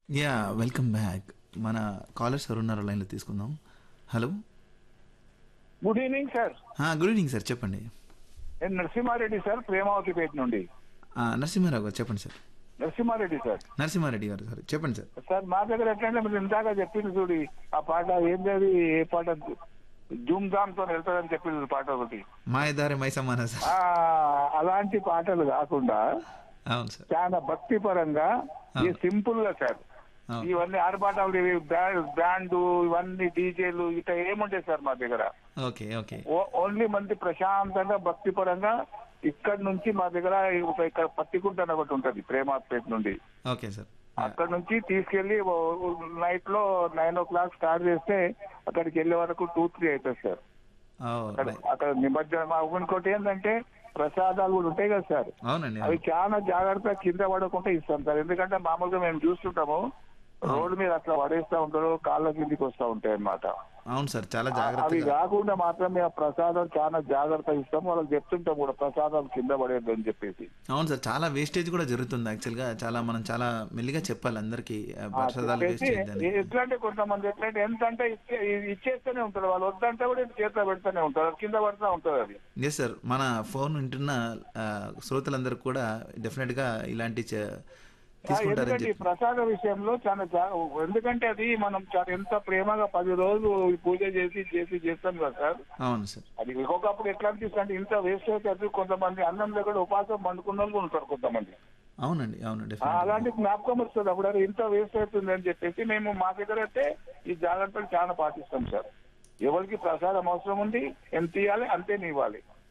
yeah welcome back మన callers ఎవరు ఉన్నారో లైన్లో తీసుకుందాం hello good evening sir good evening sir చెప్పండి నేను నరసింహారెడ్డి సార్ ప్రేమావతి పేట నుండి ఆ, నరసింహారావు గారు చెప్పండి సార్ నరసింహారెడ్డి సార్ నరసింహారెడ్డి గారు సార్ చెప్పండి సార్ సార్ మా దగ్గర ఎట్లంటే మీరు ఇందాక చెప్పింది చూడి ఆ పాట ఏంది అది ఏ పాట జూమ్ జామ్ తో వెళ్తారని చెప్పింది పాట ఒకటి మాయదారి మైసమాన సార్ ఆ అలాంటి పాటలు కాకుండా అవును సార్ చాలా భక్తి పరంగా ఈ సింపుల్ గా సార్ అవును ఇవన్నీ ఆర్భాటాలు ఇవి బ్యాండ్ ఇవన్నీ డీజేలు ఇట్లా ఏముంటాయి సార్ మా దగ్గర ఓకే ఓకే ఓ- ఓన్లీ మంది ప్రశాంతంగా భక్తి పరంగా ఇక్కడ నుంచి మా దగ్గర ఒక ఇక్కడ పత్తికుంట అని ఒకటి ఉంటది ప్రేమాపేట నుండి ఓకే సార్ అక్కడ నుంచి తీసుకెళ్లి నైట్ లో నైన్ ఓ క్లాక్ స్టార్ట్ చేస్తే అక్కడికి వెళ్ళే వరకు టూ త్రీ అవుతుంది సార్ అక్కడ అక్కడ నిమజ్జనం ఆ ఇంకోటి ఏంటంటే ప్రసాదాలు కూడా ఉంటాయి కదా సార్ అవునండి అవి చాలా జాగ్రత్తగా కింద పడకుండా ఇస్తాం సార్ ఎందుకంటే మామూలుగా మేము చూస్తుంటాము రోడ్డు మీద అట్లా పడేస్తా ఉంటారు కాళ్ళ కిందికి వస్తా ఉంటాయి అన్నమాట అవును సార్ చాలా అవి జాగ్రత్తగా కాకుండా మాత్రమే ఆ ప్రసాదం చాలా జాగ్రత్త ఇస్తాం వాళ్ళకి చెప్తుంటాం కూడా ప్రసాదం కింద పడేద్దు అని చెప్పేసి అవును సార్ చాలా వేస్టేజ్ కూడా జరుగుతుంది యాక్చువల్గా చాలా మనం చాలా మెల్లిగా చెప్పాలి అందరికి ప్రసాదాలు వేస్ట్ చెప్పేసి చేయద్దని ఎట్లా అంటే కొంతమంది ఎట్లా అంటే ఎంత అంటే ఇచ్చే- ఇచ్చేస్తూనే ఉంటారు వాళ్ళు వద్దంటే కూడా ఇది చేతిలో పెడుతూనే ఉంటారు కింద పడుతూ ఉంటుంది అది ఎస్ సార్ మన ఫోన్ వింటున్న ఆ, శ్రోతలందరూ కూడా డెఫినెట్గా ఇలాంటి చే- తీసుకుంటారని ఎందుకంటే ఈ చెప్పి ప్రసాద విషయంలో చాలా జా- ఎందుకంటే అది మనం చాలా ఎంత ప్రేమగా పది రోజులు ఈ పూజ చేసి చేసి చేస్తాం కదా సార్ అవును సార్ అది ఇంకొకప్పుడు ఎట్లా అనిపిస్తుంది అంటే ఇంత వేస్ట్ అవుతుంది కొంతమంది అన్నం దగ్గర ఉపాసం పండుకున్న వాళ్ళు కూడా ఉంటారు కొంతమంది అవునండి అవును ఆ, డెఫినెట్ అలాంటి జ్ఞాపకం వస్తుంది అప్పుడు అరే ఇంత వేస్ట్ అవుతుంది అని చెప్పేసి మేము మా దగ్గర అయితే ఈ జాగ్రత్తలు చాలా పాటిస్తాం సార్ ఎవరికి ప్రసాదం అవసరం ఉంది ఎంత ఇవ్వాలి అంతే ఇవ్వాలి